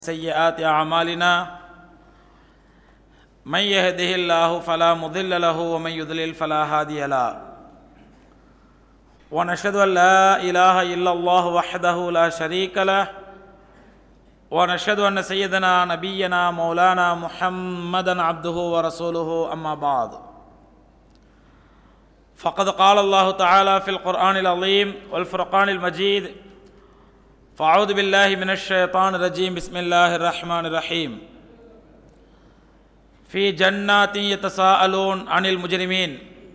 سيئات أعمالنا من يهده الله فلا مضل له ومن يضلل فلا هادي له ونشهد أن لا إله إلا الله وحده لا شريك له ونشهد أن سيدنا نبينا مولانا محمدا عبده ورسوله أما بعد فقد قال الله تعالى في القرآن العظيم والفرقان المجيد فأعوذ بالله من الشيطان الرجيم بسم الله الرحمن الرحيم في جنات يتساءلون عن المجرمين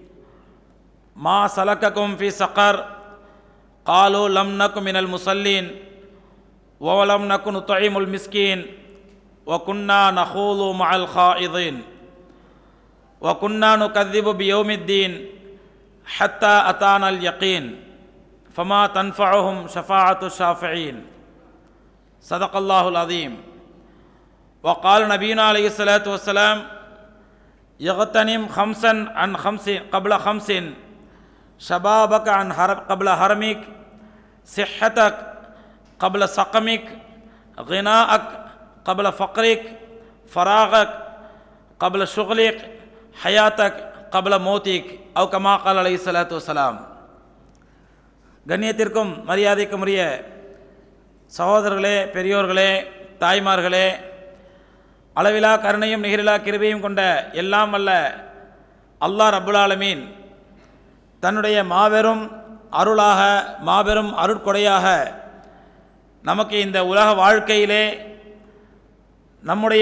ما سلككم في سقر قالوا لم نكن من المصلين ولم نكن نطعم المسكين وكنا نخوض مع الخائضين وكنا نكذب بيوم الدين حتى أتانا اليقين فما تنفعهم شفاعة الشافعين صدق الله العظيم وقال نبينا عليه الصلاة والسلام يغتنم خمسا عن خمس قبل خمس شبابك عن حرب قبل حرمك صحتك قبل سقمك غناءك قبل فقرك فراغك قبل شغلك حياتك قبل موتك أو كما قال عليه الصلاة والسلام கண்ணியத்திற்கும் மரியாதைக்கும் உரிய சகோதரர்களே பெரியோர்களே தாய்மார்களே அளவிலா கருணையும் நிகரிலா கிருபையும் கொண்ட எல்லாம் வல்ல அல்லாஹ் ரப்புல் ஆலமீன் தன்னுடைய மாபெரும் அருளாக மாபெரும் அருட்கொடையாக நமக்கு இந்த உலக வாழ்க்கையிலே நம்முடைய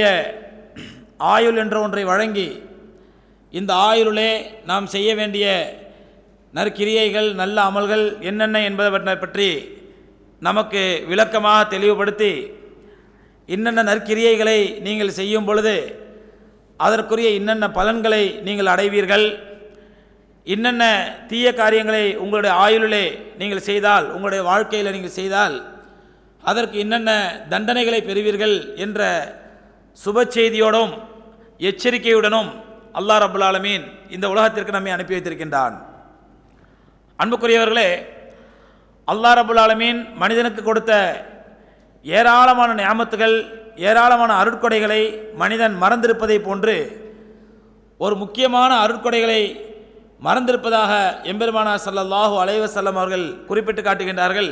ஆயுள் என்ற ஒன்றை வழங்கி இந்த ஆயுளிலே நாம் செய்ய வேண்டிய நற்கிரியைகள் நல்ல அமல்கள் என்னென்ன என்பதை பற்றி நமக்கு விளக்கமாக தெளிவுபடுத்தி இன்னென்ன நற்கிரியைகளை நீங்கள் செய்யும் பொழுது அதற்குரிய இன்னென்ன பலன்களை நீங்கள் அடைவீர்கள் இன்னென்ன தீய காரியங்களை உங்களுடைய ஆயுளிலே நீங்கள் செய்தால் உங்களுடைய வாழ்க்கையில் நீங்கள் செய்தால் அதற்கு இன்னென்ன தண்டனைகளை பெறுவீர்கள் என்ற சுப செய்தியோடும் எச்சரிக்கையுடனும் அல்லாஹ் ரபுல் ஆலமீன் இந்த உலகத்திற்கு நம்மை அனுப்பி வைத்திருக்கின்றான் அன்புக்குரியவர்களே அல்லா ரபுல் ஆலமீன் மனிதனுக்கு கொடுத்த ஏராளமான ஞாபத்துகள் ஏராளமான அருட்கொடைகளை மனிதன் மறந்திருப்பதை போன்று ஒரு முக்கியமான அருட்கொடைகளை மறந்திருப்பதாக எம்பெருமானா சல்லல்லாஹூ அலைவசல்லம் அவர்கள் குறிப்பிட்டு காட்டுகின்றார்கள்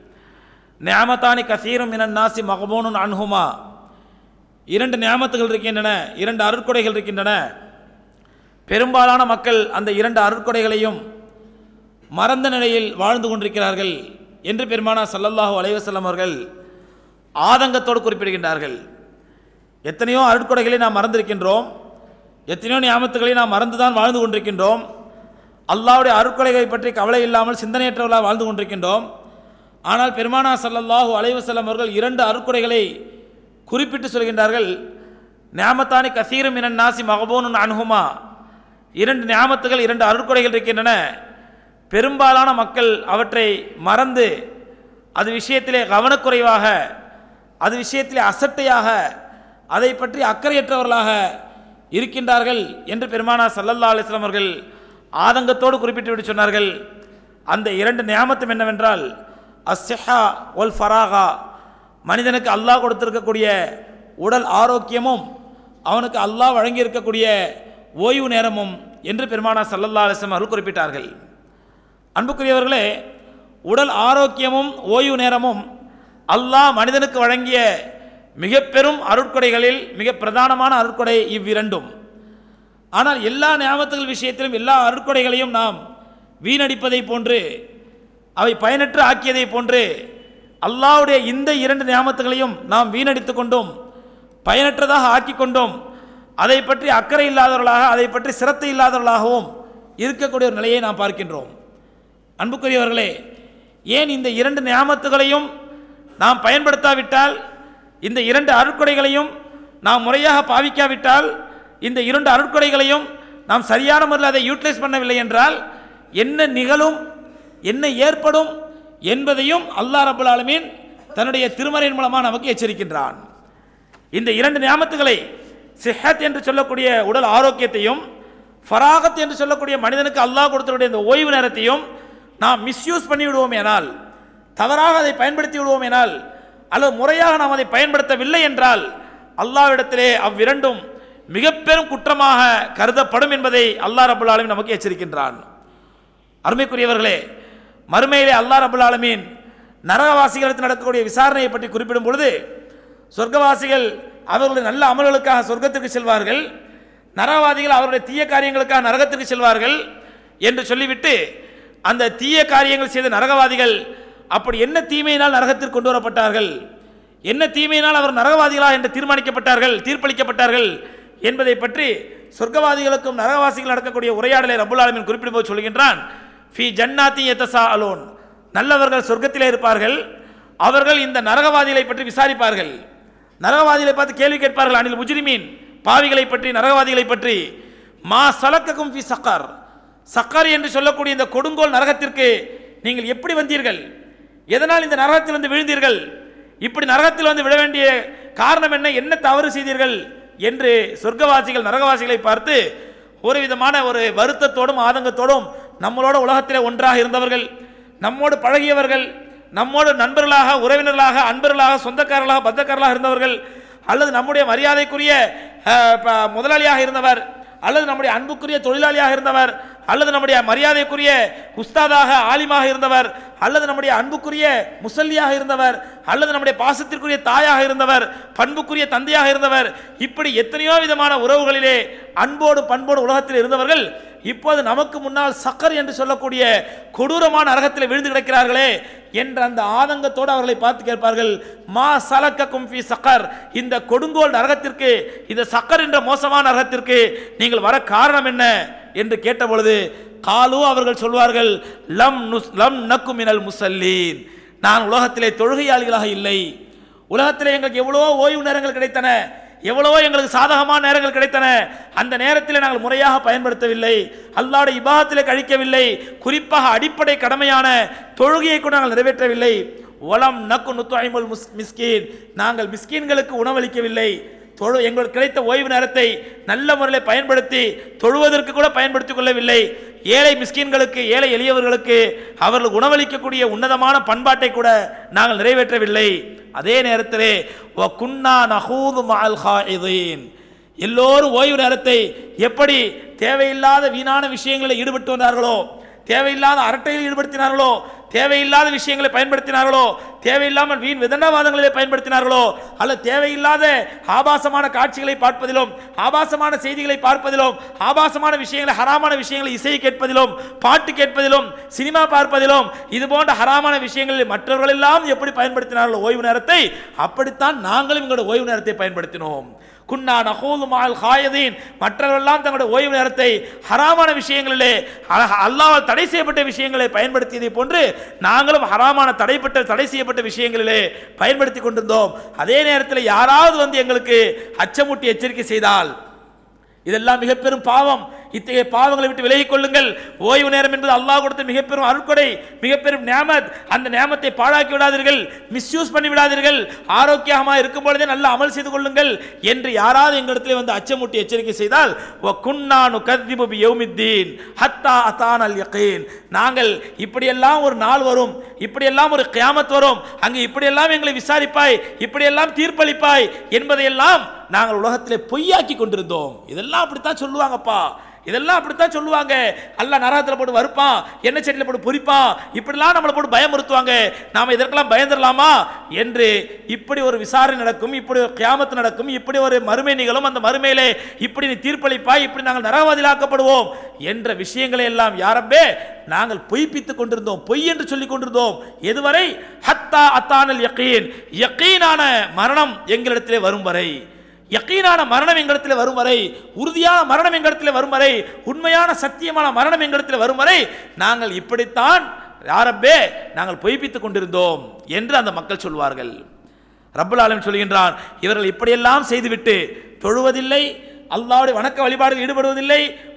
ஞாமத்தானி கசீரும் இனன் நாசி மகமோனுன் அன்ஹுமா இரண்டு ஞாபத்துகள் இருக்கின்றன இரண்டு அருட்கொடைகள் இருக்கின்றன பெரும்பாலான மக்கள் அந்த இரண்டு அருட்கொடைகளையும் மறந்த நிலையில் வாழ்ந்து கொண்டிருக்கிறார்கள் என்று பெருமானா சல்லல்லாஹூ அலைவசல்லம் அவர்கள் ஆதங்கத்தோடு குறிப்பிடுகின்றார்கள் எத்தனையோ அருட்கொடைகளை நாம் மறந்திருக்கின்றோம் எத்தனையோ ஞாபகத்துகளை நாம் மறந்துதான் வாழ்ந்து கொண்டிருக்கின்றோம் அல்லாவுடைய அருட்கொடைகளை பற்றி கவலை இல்லாமல் சிந்தனையற்றவர்களாக வாழ்ந்து கொண்டிருக்கின்றோம் ஆனால் பெருமானா சல்லல்லாஹூ அலைவசல்லம் அவர்கள் இரண்டு அருட்கொடைகளை குறிப்பிட்டு சொல்கின்றார்கள் ஞாபத்தானி கசீரும் இனன் நாசி மகபோனு அனுகுமா இரண்டு ஞாபத்துகள் இரண்டு அருட்கொடைகள் இருக்கின்றன பெரும்பாலான மக்கள் அவற்றை மறந்து அது விஷயத்திலே கவனக்குறைவாக அது விஷயத்திலே அசட்டையாக அதை பற்றி அக்கறையற்றவர்களாக இருக்கின்றார்கள் என்று பெருமானா சல்லல்லா அலிஸ்லாம் அவர்கள் ஆதங்கத்தோடு குறிப்பிட்டு விட்டு சொன்னார்கள் அந்த இரண்டு நியாமத்தும் என்னவென்றால் அஸ்ஸஹா ஒல் ஃபராகா மனிதனுக்கு அல்லாஹ் கொடுத்திருக்கக்கூடிய உடல் ஆரோக்கியமும் அவனுக்கு அல்லாஹ் வழங்கியிருக்கக்கூடிய ஓய்வு நேரமும் என்று பெருமானா சல்லல்லா அலிஸ்லாம் அவர்கள் குறிப்பிட்டார்கள் அன்புக்குரியவர்களே உடல் ஆரோக்கியமும் ஓய்வு நேரமும் அல்லாஹ் மனிதனுக்கு வழங்கிய மிக பெரும் அருட்கொடைகளில் மிக பிரதானமான அருட்கொடை இவ்விரண்டும் ஆனால் எல்லா ஞாபகத்துகள் விஷயத்திலும் எல்லா அருட்கொடைகளையும் நாம் வீணடிப்பதை போன்று அவை பயனற்று ஆக்கியதை போன்று அல்லாவுடைய இந்த இரண்டு ஞாபகங்களையும் நாம் வீணடித்து கொண்டும் பயனற்றதாக ஆக்கி கொண்டும் அதை பற்றி அக்கறை இல்லாதவர்களாக அதை பற்றி சிரத்தை இல்லாதவர்களாகவும் இருக்கக்கூடிய ஒரு நிலையை நாம் பார்க்கின்றோம் அன்புக்குரியவர்களே ஏன் இந்த இரண்டு ஞாபகத்துகளையும் நாம் பயன்படுத்தாவிட்டால் இந்த இரண்டு அருட்கொடைகளையும் நாம் முறையாக பாவிக்காவிட்டால் இந்த இரண்டு அருட்கொடைகளையும் நாம் சரியான முறையில் அதை யூட்டிலைஸ் பண்ணவில்லை என்றால் என்ன நிகழும் என்ன ஏற்படும் என்பதையும் அல்லா ரபுல் ஆலமீன் தன்னுடைய திருமறையின் மூலமாக நமக்கு எச்சரிக்கின்றான் இந்த இரண்டு ஞாபகத்துகளை சிஹத் என்று சொல்லக்கூடிய உடல் ஆரோக்கியத்தையும் ஃபராகத் என்று சொல்லக்கூடிய மனிதனுக்கு அல்லாஹ் கொடுத்தக்கூடிய இந்த ஓய்வு நேரத்தையும் நாம் மிஸ்யூஸ் பண்ணி விடுவோம் ஏனால் தவறாக அதை பயன்படுத்தி விடுவோம் எனால் அல்லது முறையாக நாம் அதை பயன்படுத்தவில்லை என்றால் அல்லாவிடத்திலே அவ்விரண்டும் மிக பெரும் குற்றமாக கருதப்படும் என்பதை அல்லாஹ் ரபுல் ஆலமீன் நமக்கு எச்சரிக்கின்றான் அருமைக்குரியவர்களே மறுமையிலே அல்லாஹ் ரபுல் ஆலமீன் நரகவாசிகளுக்கு நடக்கக்கூடிய விசாரணையை பற்றி குறிப்பிடும் பொழுது சொர்க்கவாசிகள் அவர்களுடைய நல்ல அமல்களுக்காக சொர்க்கத்திற்கு செல்வார்கள் நரகவாதிகள் அவருடைய தீய காரியங்களுக்காக நரகத்திற்கு செல்வார்கள் என்று சொல்லிவிட்டு அந்த தீய காரியங்கள் செய்த நரகவாதிகள் அப்படி என்ன தீமையினால் நரகத்திற்கு கொண்டு வரப்பட்டார்கள் என்ன தீமையினால் அவர் நரகவாதிகளா என்று தீர்மானிக்கப்பட்டார்கள் தீர்ப்பளிக்கப்பட்டார்கள் என்பதை பற்றி சொர்க்கவாதிகளுக்கும் நரகவாசிகள் நடக்கக்கூடிய உரையாடலை ரபுல் ஆலமின் குறிப்பிடும்போது சொல்கின்றான் ஃபி ஜன்னாத்தி எத்தசா அலோன் நல்லவர்கள் சொர்க்கத்திலே இருப்பார்கள் அவர்கள் இந்த நரகவாதிகளை பற்றி விசாரிப்பார்கள் நரகவாதிகளை பார்த்து கேள்வி கேட்பார்கள் அனில் முஜ்ரிமீன் பாவிகளை பற்றி நரகவாதிகளை பற்றி மா சலக்கக்கும் ஃபி சக்கர் சக்கர் என்று சொல்லக்கூடிய இந்த கொடுங்கோல் நரகத்திற்கு நீங்கள் எப்படி வந்தீர்கள் எதனால் இந்த நரகத்தில் வந்து விழுந்தீர்கள் இப்படி நரகத்தில் வந்து விட வேண்டிய காரணம் என்ன என்ன தவறு செய்தீர்கள் என்று சொர்க்கவாசிகள் நரகவாசிகளை பார்த்து ஒரு விதமான ஒரு வருத்தத்தோடும் ஆதங்கத்தோடும் நம்மளோட உலகத்திலே ஒன்றாக இருந்தவர்கள் நம்மோடு பழகியவர்கள் நம்மோடு நண்பர்களாக உறவினர்களாக அன்பர்களாக சொந்தக்காரர்களாக பந்தக்காரர்களாக இருந்தவர்கள் அல்லது நம்முடைய மரியாதைக்குரிய அஹ், ப- முதலாளியாக இருந்தவர் அல்லது நம்முடைய அன்புக்குரிய தொழிலாளியாக இருந்தவர் அல்லது நம்முடைய மரியாதைக்குரிய உஸ்தாதாக ஆலிமாக இருந்தவர் அல்லது நம்முடைய அன்புக்குரிய முசல்லியாக இருந்தவர் அல்லது நம்முடைய பாசத்திற்குரிய தாயாக இருந்தவர் பண்புக்குரிய தந்தையாக இருந்தவர் இப்படி எத்தனையோ விதமான உறவுகளிலே அன்போடு பண்போடு உலகத்தில் இருந்தவர்கள் இப்போது நமக்கு முன்னால் சக்கர் என்று சொல்லக்கூடிய கொடூரமான நரகத்தில் விழுந்து கிடக்கிறார்களே என்ற அந்த ஆதங்கத்தோடு அவர்களை பார்த்து கேட்பார்கள் மா சலக்க கும்பி சக்கர் இந்த கொடுங்கோல் நரகத்திற்கு இந்த சக்கர் என்ற மோசமான நரகத்திற்கு நீங்கள் வர காரணம் என்ன என்று கேட்டபொழுது காலு அவர்கள் சொல்வார்கள் லம் நுஸ் லம் நக்கு மினல் முசல்லீன் நான் உலகத்திலே தொழுகையாளிகளாக இல்லை உலகத்திலே எங்களுக்கு எவ்வளவோ ஓய்வு நேரங்கள் கிடைத்தன எவ்வளவோ எங்களுக்கு சாதகமான நேரங்கள் கிடைத்தன அந்த நேரத்தில் நாங்கள் முறையாக பயன்படுத்தவில்லை அல்லாட இபாகத்திலே கழிக்கவில்லை குறிப்பாக அடிப்படை கடமையான தொழுகையை கூட நாங்கள் நிறைவேற்றவில்லை ஒலம் நக்கு நுத்துஐமுல் முஸ் மிஸ்கீன் நாங்கள் மிஸ்கீன்களுக்கு உணவளிக்கவில்லை தொழு எங்களுக்கு கிடைத்த ஓய்வு நேரத்தை நல்ல முறையில் பயன்படுத்தி தொழுவதற்கு கூட பயன்படுத்திக் கொள்ளவில்லை ஏழை மிஸ்கின்களுக்கு ஏழை எளியவர்களுக்கு அவர்கள் உணவளிக்கக்கூடிய உன்னதமான பண்பாட்டை கூட நாங்கள் நிறைவேற்றவில்லை அதே நேரத்திலே வ குன்னா நஹூது மஅல் ஹாயிதீன் எல்லோரும் ஓய்வு நேரத்தை எப்படி தேவையில்லாத வீணான விஷயங்களில் ஈடுபட்டு வந்தார்களோ தேவையில்லாத அரட்டையில் ஈடுபடுத்தினார்களோ தேவையில்லாத விஷயங்களை பயன்படுத்தினார்களோ தேவையில்லாமல் வீண் விதண்டவாதங்களிலே பயன்படுத்தினார்களோ அல்லது தேவையில்லாத ஆபாசமான காட்சிகளை பார்ப்பதிலும் ஆபாசமான செய்திகளை பார்ப்பதிலும் ஆபாசமான விஷயங்களை ஹராமான விஷயங்களை இசை கேட்பதிலும் பாட்டு கேட்பதிலும் சினிமா பார்ப்பதிலும் இது போன்ற ஹராமான விஷயங்களில் மற்றவர்கள் எல்லாம் எப்படி பயன்படுத்தினார்களோ ஓய்வு நேரத்தை அப்படித்தான் நாங்களும் எங்களுடைய ஓய்வு நேரத்தை பயன்படுத்தினோம் குன்னா நகூது மால் ஹாயதீன் மற்றவர்களெல்லாம் தங்களுடைய ஓய்வு நேரத்தை ஹராமான விஷயங்களிலே அழ- அல்லாஹ்வால் தடை செய்யப்பட்ட விஷயங்களை பயன்படுத்தியதை போன்று நாங்களும் ஹராமான தடைப்பட்ட தடை செய்யப்பட்ட விஷயங்களிலே பயன்படுத்தி கொண்டிருந்தோம் அதே நேரத்தில் யாராவது வந்து எங்களுக்கு அச்சமூட்டி எச்சரிக்கை செய்தால் இதெல்லாம் மிக பெரும் பாவம் இத்தகைய பாவங்களை விட்டு விலகிக் கொள்ளுங்கள் ஓய்வு நேரம் என்பது அல்லாஹ் கொடுத்த மிக பெரும் அருட்கொடை மிக பெரும் நியாமத் அந்த நியாமத்தை பாழாக்கி விடாதீர்கள் மிஸ்யூஸ் பண்ணி விடாதீர்கள் ஆரோக்கியமாக இருக்கும் பொழுதே நல்ல அமல் செய்து கொள்ளுங்கள் என்று யாராவது எங்களிடத்தில் வந்து அச்சமூட்டி எச்சரிக்கை செய்தால் "வ குன்னானு கத்திபு பி யௌமித்தீன் ஹத்தா அதான் அல் யகீன் நாங்கள் இப்படியெல்லாம் ஒரு நாள் வரும் இப்படியெல்லாம் ஒரு கியாமத் வரும் அங்கு இப்படியெல்லாம் எங்களை விசாரிப்பாய் இப்படியெல்லாம் தீர்ப்பளிப்பாய் என்பதையெல்லாம் நாங்கள் உலகத்திலே பொய்யாக்கி கொண்டிருந்தோம் இதெல்லாம் அப்படித்தான் சொல்லுவாங்கப்பா இதெல்லாம் அப்படித்தான் சொல்லுவாங்க அல்லாஹ் நரகத்தில் போட்டு வறுப்பான் எண்ணெய் சட்டியில் போட்டு பொரிப்பான் இப்படிலாம் நம்மளை போட்டு பயமுறுத்துவாங்க நாம இதற்கெல்லாம் பயந்துடலாமா என்று இப்படி ஒரு விசாரணை நடக்கும் இப்படி ஒரு கியாமத்து நடக்கும் இப்படி ஒரு மறுமை நிகழும் அந்த மறுமையிலே இப்படி நீ தீர்ப்பளிப்பாய் இப்படி நாங்கள் நரகவாதிலாக்கப்படுவோம் என்ற விஷயங்களை எல்லாம் யாரப்பே நாங்கள் பொய்ப்பித்துக் கொண்டிருந்தோம் பொய் என்று சொல்லிக் கொண்டிருந்தோம் எதுவரை ஹத்தா அத்தானல் யக்கீன் யக்கீனான மரணம் எங்களிடத்திலே வரும் வரை யக்கீனான மரணம் எங்களிடத்தில் வரும் வரை உறுதியான மரணம் எங்களிடத்தில் வரும் வரை உண்மையான சத்தியமான மரணம் எங்களிடத்தில் வரும் வரை நாங்கள் இப்படித்தான் யாரப்பே நாங்கள் பொய்ப்பித்துக் கொண்டிருந்தோம் என்று அந்த மக்கள் சொல்வார்கள் ரப்பல் ஆலமீன் சொல்கின்றான் இவர்கள் இப்படியெல்லாம் செய்துவிட்டு தொழுவதில்லை அல்லாஹ்வுடைய வணக்க வழிபாடுகள் ஈடுபடுவதில்லை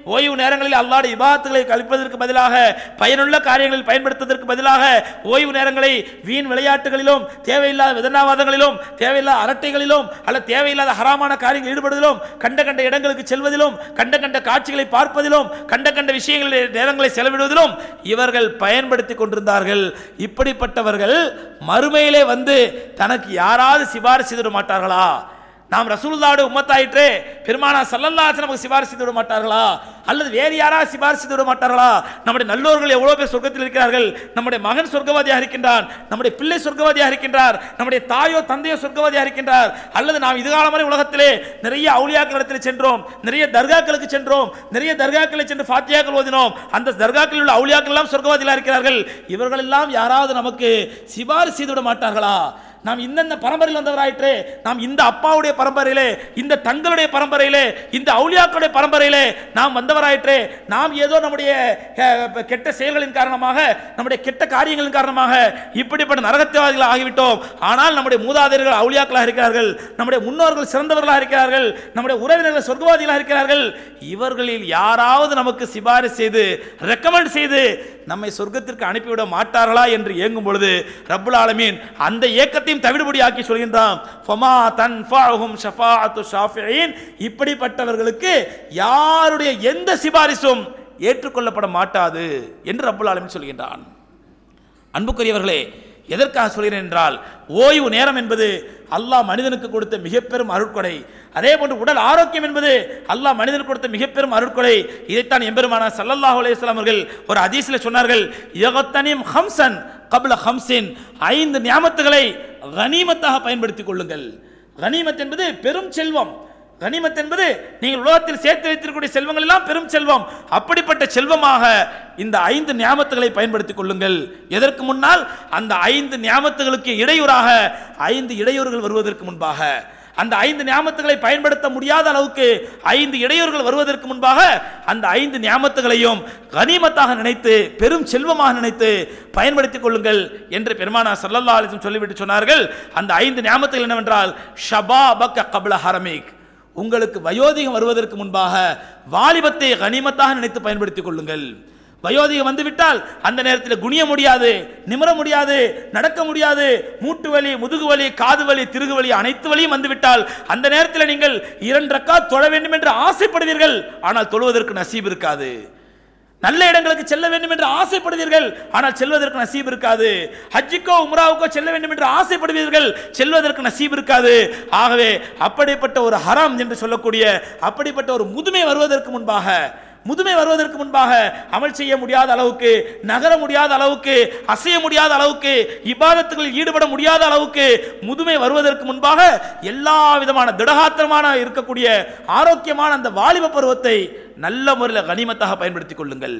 ஓய்வு நேரங்களில் அல்லாஹ்வுடைய இபாதத்துகளை கழிப்பதற்கு பதிலாக பயனுள்ள காரியங்களில் பயன்படுத்துவதற்கு பதிலாக ஓய்வு நேரங்களை வீண் விளையாட்டுகளிலும் தேவையில்லாத விதனாவாதங்களிலும் தேவையில்லாத அரட்டைகளிலும் அல்ல தேவையில்லாத ஹராமான காரியங்களில் ஈடுபடுவதிலும் கண்ட கண்ட இடங்களுக்கு செல்வதிலும் கண்ட கண்ட காட்சிகளை பார்ப்பதிலும் கண்ட கண்ட விஷயங்களில் நேரங்களை செலவிடுவதிலும் இவர்கள் பயன்படுத்தி கொண்டிருந்தார்கள் இப்படிப்பட்டவர்கள் மறுமையிலே வந்து தனக்கு யாராவது சிபாரிசு செய்து விட மாட்டார்களா நாம் ரசூலுல்லாவோட உம்மத்தாயிற்றே பெருமானா சல்லல்லாஹு நமக்கு சிபாரிசு செய்து விட மாட்டார்களா அல்லது வேறு யாராவது சிபாரிசு செய்து விட மாட்டார்களா நம்முடைய நல்லோர்கள் எவ்வளோ பேர் சொர்க்கத்தில் இருக்கிறார்கள் நம்முடைய மகன் சொர்க்கவாதியாக இருக்கின்றான் நம்முடைய பிள்ளை சொர்க்கவாதியாக இருக்கின்றார் நம்முடைய தாயோ தந்தையோ சொர்க்கவாதியாக இருக்கின்றார் அல்லது நாம் இதுகாலம் வரை உலகத்திலே நிறைய அவுளியாக்கள் இடத்தில் சென்றோம் நிறைய தர்காக்களுக்கு சென்றோம் நிறைய தர்காக்களை சென்று ஃபாத்தியாக்கள் ஓதினோம் அந்த தர்காக்களில் உள்ள அவுளியாக்கள் எல்லாம் சொர்க்கவாதிகளாக இருக்கிறார்கள் இவர்கள் எல்லாம் யாராவது நமக்கு சிபாரிசு செய்து விட மாட்டார்களா நாம் இந்தந்த பரம்பரையில் வந்தவராயிற்றே நாம் இந்த அப்பாவுடைய பரம்பரையிலே இந்த தங்களுடைய பரம்பரையிலே இந்த அவுலியாக்களுடைய பரம்பரையிலே நாம் வந்தவராயிற்றே நாம் ஏதோ நம்முடைய அஹ், கெட்ட செயல்களின் காரணமாக நம்முடைய கெட்ட காரியங்களின் காரணமாக இப்படிப்பட்ட நரகத்தியவாதிகள் ஆகிவிட்டோம் ஆனால் நம்முடைய மூதாதையர்கள் அவுலியாக்களாக இருக்கிறார்கள் நம்முடைய முன்னோர்கள் சிறந்தவர்களாக இருக்கிறார்கள் நம்முடைய உறவினர்கள் சொர்க்கவாதிகளாக இருக்கிறார்கள் இவர்களில் யாராவது நமக்கு சிபாரிசு செய்து ரெக்கமெண்ட் செய்து நம்மை சொர்க்கத்திற்கு அனுப்பிவிட மாட்டார்களா என்று ஏங்கும் பொழுது ரப்புல் ஆலமீன் அந்த ஏக்கத்தையும் தவிடுபடி ஆக்கி சொல்கின்றான் ஃபமா தன்ஃபஅஹும் ஷஃபாஅத்து ஷாஃபிஈன் இப்படிப்பட்டவர்களுக்கு யாருடைய எந்த சிபாரிசும் ஏற்றுக்கொள்ளப்பட மாட்டாது என்று ரப்புல் ஆலமீன் சொல்கின்றான் அன்புக்குரியவர்களே எதற்காக சொல்கிறேன் என்றால் ஓய்வு நேரம் என்பது அல்லாஹ் மனிதனுக்கு கொடுத்த மிக பெரும் அருட்கொடை அதே போன்று உடல் ஆரோக்கியம் என்பது அல்லாஹ் மனிதனுக்கு கொடுத்த மிக பெரும் அருட்கொடை இதைத்தான் எம்பெருமான சல்லல்லாஹு அலைஹி வஸல்லம் அவர்கள் ஒரு ஹதீஸில் சொன்னார்கள் யகத்தனிம் ஹம்சன் கப்ல ஹம்சின் ஐந்து நியாமத்துகளை கனிமத்தாக பயன்படுத்திக் கொள்ளுங்கள் கனிமத் என்பது பெரும் செல்வம் கனிமத் என்பது நீங்கள் உலகத்தில் சேர்த்து வைத்திருக்கக்கூடிய செல்வங்கள் எல்லாம் பெரும் செல்வம் அப்படிப்பட்ட செல்வமாக இந்த ஐந்து ஞாபகத்துகளை பயன்படுத்திக் கொள்ளுங்கள் எதற்கு முன்னால் அந்த ஐந்து ஞாபகத்துகளுக்கு இடையூறாக ஐந்து இடையூறுகள் வருவதற்கு முன்பாக அந்த ஐந்து ஞாபகத்துகளை பயன்படுத்த முடியாத அளவுக்கு ஐந்து இடையூறுகள் வருவதற்கு முன்பாக அந்த ஐந்து ஞாபகத்துகளையும் கனிமத்தாக நினைத்து பெரும் செல்வமாக நினைத்து பயன்படுத்திக் கொள்ளுங்கள் என்று பெருமானா சல்லல்லா அலிசம் சொல்லிவிட்டு சொன்னார்கள் அந்த ஐந்து ஞாபகத்துகள் என்னவென்றால் ஷபா பக்க கபல ஹரமிக் உங்களுக்கு வயோதிகம் வருவதற்கு முன்பாக வாலிபத்தை கனிமத்தாக நினைத்து பயன்படுத்திக் கொள்ளுங்கள் வயோதிகம் வந்துவிட்டால் அந்த நேரத்தில் குனிய முடியாது நிமிர முடியாது நடக்க முடியாது மூட்டு வலி முதுகு வலி காது வலி திருகு வலி அனைத்து வலியும் வந்துவிட்டால் அந்த நேரத்தில் நீங்கள் இரண்டு ரக்கா தொழ வேண்டும் என்று ஆசைப்படுவீர்கள் ஆனால் தொழுவதற்கு நசீப் இருக்காது நல்ல இடங்களுக்கு செல்ல வேண்டும் என்று ஆசைப்படுவீர்கள் ஆனால் செல்வதற்கு நசீப் இருக்காது ஹஜ்ஜுக்கோ உம்ராவுக்கோ செல்ல வேண்டும் என்று ஆசைப்படுவீர்கள் செல்வதற்கு நசீப் இருக்காது ஆகவே அப்படிப்பட்ட ஒரு ஹராம் என்று சொல்லக்கூடிய அப்படிப்பட்ட ஒரு முதுமை வருவதற்கு முன்பாக முதுமை வருவதற்கு முன்பாக அமல் செய்ய முடியாத அளவுக்கு நகர முடியாத அளவுக்கு அசைய முடியாத அளவுக்கு இபாதத்துகளில் ஈடுபட முடியாத அளவுக்கு முதுமை வருவதற்கு முன்பாக எல்லா விதமான திடகாத்திரமான இருக்கக்கூடிய ஆரோக்கியமான அந்த வாலிப பருவத்தை நல்ல முறையில் கனிமத்தாக பயன்படுத்திக் கொள்ளுங்கள்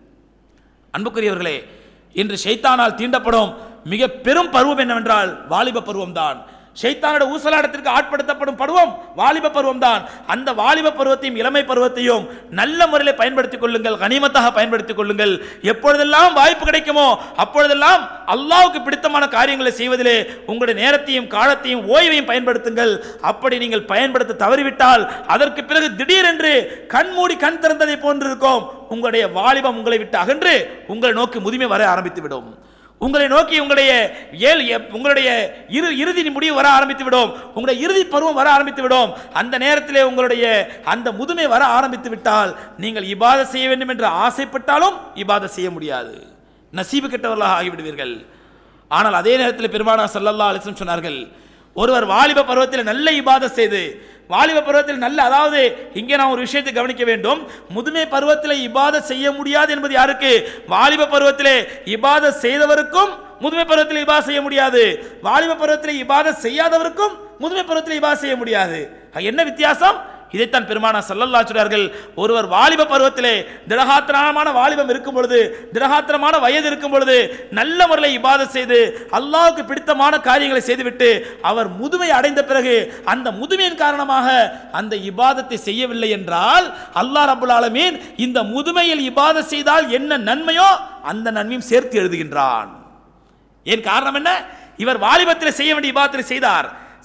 அன்புக்குரியவர்களே இன்று ஷைத்தானால் தீண்டப்படும் மிக பெரும் பருவம் என்னவென்றால் வாலிப பருவம்தான் ஷைத்தானோட ஊசலாட்டத்திற்கு ஆட்படுத்தப்படும் பருவம் வாலிப பருவம் தான் அந்த வாலிப பருவத்தையும் இளமை பருவத்தையும் நல்ல முறையில் பயன்படுத்திக் கொள்ளுங்கள் கனிமத்தாக பயன்படுத்திக் கொள்ளுங்கள் எப்பொழுதெல்லாம் வாய்ப்பு கிடைக்குமோ அப்பொழுதெல்லாம் அல்லாவுக்கு பிடித்தமான காரியங்களை செய்வதிலே உங்களுடைய நேரத்தையும் காலத்தையும் ஓய்வையும் பயன்படுத்துங்கள் அப்படி நீங்கள் பயன்படுத்த தவறிவிட்டால் அதற்கு பிறகு திடீரென்று கண் மூடி கண் திறந்ததை போன்றிருக்கும் உங்களுடைய வாலிபம் உங்களை விட்டு அகன்று உங்களை நோக்கி முதுமை வர ஆரம்பித்து விடும் உங்களை நோக்கி உங்களுடைய ஏழு எப்- உங்களுடைய இறு இறுதி முடிவு வர ஆரம்பித்து விடும் உங்களுடைய இறுதி பருவம் வர ஆரம்பித்து விடும் அந்த நேரத்திலே உங்களுடைய அந்த முதுமை வர ஆரம்பித்து விட்டால் நீங்கள் இபாத செய்ய வேண்டும் என்று ஆசைப்பட்டாலும் இபாத செய்ய முடியாது நசீபு கெட்டவர்களாக ஆகிவிடுவீர்கள் ஆனால் அதே நேரத்தில் பெருமானா சல்லல்லா அலிஸ்லம் சொன்னார்கள் ஒருவர் வாலிப பருவத்தில் நல்ல இபாத செய்து வாலிப பருவத்தில் நல்ல அதாவது இங்கே நான் ஒரு விஷயத்தை கவனிக்க வேண்டும் முதுமை பருவத்தில் இபாத செய்ய முடியாது என்பது யாருக்கு வாலிப பருவத்திலே இபாத செய்தவருக்கும் முதுமை பருவத்தில் இபாத செய்ய முடியாது வாலிப பருவத்தில் இபாத செய்யாதவருக்கும் முதுமை பருவத்தில் இபாத செய்ய முடியாது என்ன வித்தியாசம் இதைத்தான் பெருமானா சல்லல்லா சொல்றார்கள் ஒருவர் வாலிப பருவத்திலே திடகாத்திரமான வாலிபம் இருக்கும் பொழுது திடகாத்திரமான வயது இருக்கும் பொழுது நல்ல முறையில் இபாதத் செய்து அல்லாஹ்வுக்கு பிடித்தமான காரியங்களை செய்துவிட்டு அவர் முதுமை அடைந்த பிறகு அந்த முதுமையின் காரணமாக அந்த இபாதத்தை செய்யவில்லை என்றால் அல்லாஹ் ரபுல் ஆலமீன் இந்த முதுமையில் இபாதத் செய்தால் என்ன நன்மையோ அந்த நன்மையும் சேர்த்து எழுதுகின்றான் ஏன் காரணம் என்ன இவர் வாலிபத்தில் செய்ய வேண்டிய இபாதத்தில் செய்தார்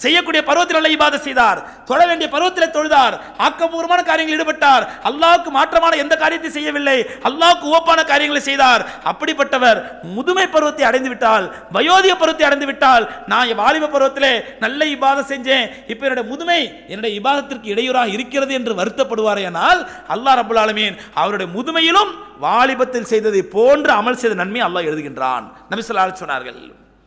செய்யக்கூடிய பருவத்தில் நல்ல இபாதத் செய்தார் தொழ வேண்டிய பருவத்தில் தொழுதார் ஆக்கப்பூர்வமான காரியங்களில் ஈடுபட்டார் அல்லாஹ்வுக்கு மாற்றமான எந்த காரியத்தை செய்யவில்லை அல்லாஹ்வுக்கு உவப்பான காரியங்களை செய்தார் அப்படிப்பட்டவர் முதுமை பருவத்தை அடைந்து விட்டால் வயோதிக பருவத்தை அடைந்து விட்டால் நான் என் வாலிப பருவத்திலே நல்ல இபாதத் செஞ்சேன் இப்போ என்னுடைய முதுமை என்னுடைய இபாதத்திற்கு இடையூறாக இருக்கிறது என்று வருத்தப்படுவாரேனால் அல்லாஹ் ரபுல் ஆலமீன் அவருடைய முதுமையிலும் வாலிபத்தில் செய்ததை போன்று அமல் செய்த நன்மை அல்லாஹ் எழுதுகின்றான் நபி ஸல்லல்லாஹு அலைஹி சொன்னார்கள்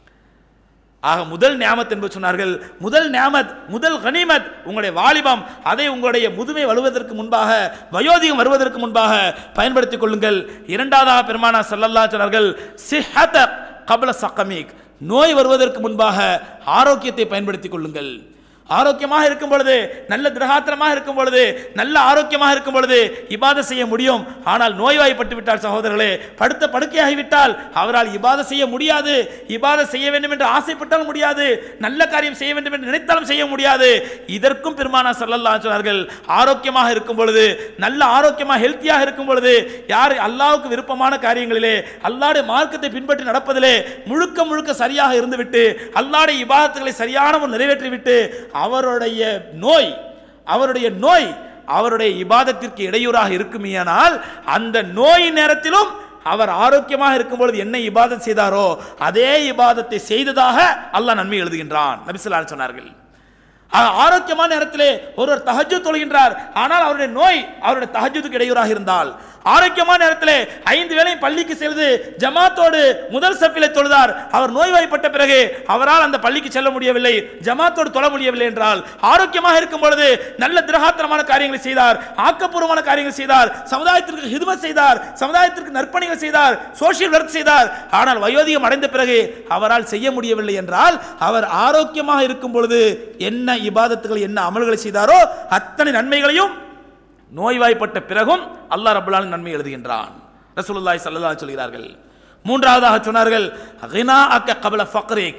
ஆக முதல் நியாமத் என்று சொன்னார்கள் முதல் நியாமத் முதல் கனிமத் உங்களுடைய வாலிபம் அதை உங்களுடைய முதுமை வருவதற்கு முன்பாக வயோதிகம் வருவதற்கு முன்பாக பயன்படுத்திக் கொள்ளுங்கள் இரண்டாவதாக பெருமானா ஸல்லல்லாஹு அலைஹி சொன்னார்கள் சிஹத கபல சக்கமீக் நோய் வருவதற்கு முன்பாக ஆரோக்கியத்தை பயன்படுத்திக் கொள்ளுங்கள் ஆரோக்கியமாக இருக்கும் பொழுது நல்ல திரகாத்திரமாக இருக்கும் பொழுது நல்ல ஆரோக்கியமாக இருக்கும் பொழுது இபாத செய்ய முடியும் ஆனால் நோய்வாய்ப்பட்டு விட்டால் சகோதரர்களே படுத்த படுக்கையாகிவிட்டால் அவரால் இபாத செய்ய முடியாது இபாத செய்ய வேண்டும் என்று ஆசைப்பட்டாலும் முடியாது நல்ல காரியம் செய்ய வேண்டும் என்று நினைத்தாலும் செய்ய முடியாது இதற்கும் பெருமானா ஸல்லல்லாஹு அலைஹி சொன்னார்கள் ஆரோக்கியமாக இருக்கும் பொழுது நல்ல ஆரோக்கியமாக ஹெல்த்தியாக இருக்கும் பொழுது யார் அல்லாஹ்வுக்கு விருப்பமான காரியங்களிலே அல்லாஹ்வுடைய மார்க்கத்தை பின்பற்றி நடப்பதிலே முழுக்க முழுக்க சரியாக இருந்துவிட்டு அல்லாஹ்வுடைய இபாதத்துகளை சரியான ஒரு நிறைவேற்றிவிட்டு அவருடைய நோய் அவருடைய நோய் அவருடைய இபாதத்திற்கு இடையூறாக இருக்குமேயானால் அந்த நோய் நேரத்திலும் அவர் ஆரோக்கியமாக இருக்கும் பொழுது என்ன இபாதத் செய்தாரோ அதே இபாதத்தை செய்ததாக அல்லாஹ் நன்மை எழுதுகின்றான் நபிசுல்லான் சொன்னார்கள் ஆ- ஆரோக்கியமான நேரத்திலே ஒருவர் தஹஜ்ஜு தொழுகின்றார் ஆனால் அவருடைய நோய் அவருடைய தஹஜ்ஜுக்கு இடையூறாக இருந்தால் ஆரோக்கியமான நேரத்திலே ஐந்து வேளை பள்ளிக்கு செல்வது ஜமாத்தோடு முதல் சப்பிலே தொழுதார் அவர் நோய்வாய்ப்பட்ட பிறகு அவரால் அந்த பள்ளிக்கு செல்ல முடியவில்லை ஜமாத்தோடு தொழ முடியவில்லை என்றால் ஆரோக்கியமாக இருக்கும் பொழுது நல்ல திரகாத்திரமான காரியங்களை செய்தார் ஆக்கப்பூர்வமான காரியங்கள் செய்தார் சமுதாயத்திற்கு ஹிதுமத் செய்தார் சமுதாயத்திற்கு நற்பணிகள் செய்தார் சோஷியல் ஒர்க் செய்தார் ஆனால் வயோதிகம் அடைந்த பிறகு அவரால் செய்ய முடியவில்லை என்றால் அவர் ஆரோக்கியமாக இருக்கும் பொழுது என்ன இபாதத்துகள் என்ன அமல்களை செய்தாரோ அத்தனை நன்மைகளையும் நோய்வாய்ப்பட்ட பிறகும் அல்லாஹ் ரபுல் ஆலமீன் நன்மை எழுதுகின்றான் ரசூலுல்லாஹி ஸல்லல்லாஹு அலைஹி சொல்கிறார்கள் மூன்றாவதாக சொன்னார்கள் கினா அக்க கபல ஃபக்ரீக்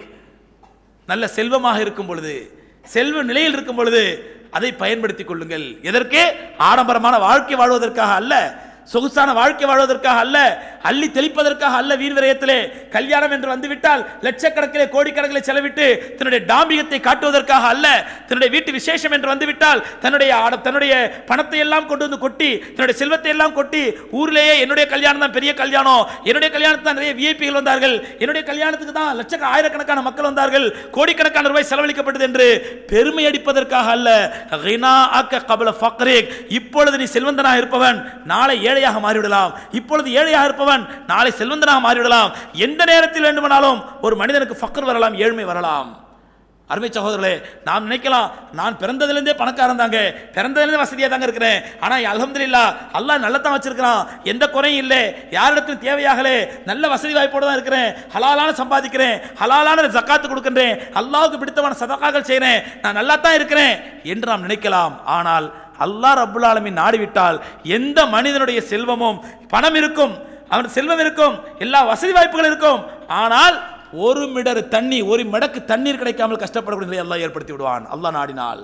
நல்ல செல்வமாக இருக்கும் பொழுது செல்வ நிலையில் இருக்கும் பொழுது அதை பயன்படுத்திக் கொள்ளுங்கள் எதற்கு ஆடம்பரமான வாழ்க்கை வாழ்வதற்காக அல்ல சொகுசான வாழ்க்கை வாழ்வதற்காக அல்ல அள்ளி தெளிப்பதற்காக அல்ல வீண் விரயத்திலே கல்யாணம் என்று வந்துவிட்டால் லட்சக்கணக்கிலே கோடிக்கணக்கிலே செலவிட்டு தன்னுடைய டாம்பிகத்தை காட்டுவதற்காக அல்ல தன்னுடைய வீட்டு விசேஷம் என்று வந்துவிட்டால் தன்னுடைய ஆட- தன்னுடைய பணத்தை எல்லாம் கொண்டு வந்து கொட்டி தன்னுடைய செல்வத்தை எல்லாம் கொட்டி ஊர்லேயே என்னுடைய கல்யாணம் தான் பெரிய கல்யாணம் என்னுடைய கல்யாணத்துக்கு தான் நிறைய விஐபிகள் வந்தார்கள் என்னுடைய கல்யாணத்துக்கு தான் லட்சக்க ஆயிரக்கணக்கான மக்கள் வந்தார்கள் கோடிக்கணக்கான ரூபாய் செலவழிக்கப்பட்டது என்று பெருமை அடிப்பதற்காக அல்ல கினா ஆக்க கபல ஃபக்ரேக் இப்பொழுது நீ செல்வந்தனாக இருப்பவன் நாளை ஏழையாக மாறிவிடலாம் இப்பொழுது ஏழையாக இருப்பவன் நாளை செல்வந்தனாக மாறிவிடலாம் எந்த நேரத்தில் வேண்டுமானாலும் ஒரு மனிதனுக்கு ஃபக்ர் வரலாம் ஏழ்மை வரலாம் அருமை சகோதரர்களே நாம் நினைக்கலாம் நான் பிறந்ததிலிருந்தே பணக்காரன் தாங்க பிறந்ததிலிருந்தே வசதியாக தாங்க இருக்கிறேன் ஆனால் அல்ஹம்துலில்லாஹ் அல்லாஹ் நல்லதான் வச்சிருக்கிறான் எந்த குறையும் இல்லை யாரிடத்தும் தேவையாகலே நல்ல வசதி வாய்ப்போடு தான் இருக்கிறேன் ஹலாலான சம்பாதிக்கிறேன் ஹலாலான ஜக்காத்து கொடுக்கின்றேன் அல்லாஹ்வுக்கு பிடித்தமான சதக்காக்கள் செய்கிறேன் நான் நல்லா தான் இருக்கிறேன் என்று நாம் நினைக்கலாம் ஆனால் அல்லாஹ் ரப்புல் ஆலமீன் நாடிவிட்டால் எந்த மனிதனுடைய செல்வமும் பணம் இருக்கும் அவன் செல்வம் இருக்கும் எல்லா வசதி வாய்ப்புகள் இருக்கும் ஆனால் ஒரு மிடர் தண்ணி ஒரு மடக்கு தண்ணீர் கிடைக்காமல் கஷ்டப்படக்கூடிய நிலையை அல்லாஹ் ஏற்படுத்தி விடுவான் அல்லாஹ் நாடினால்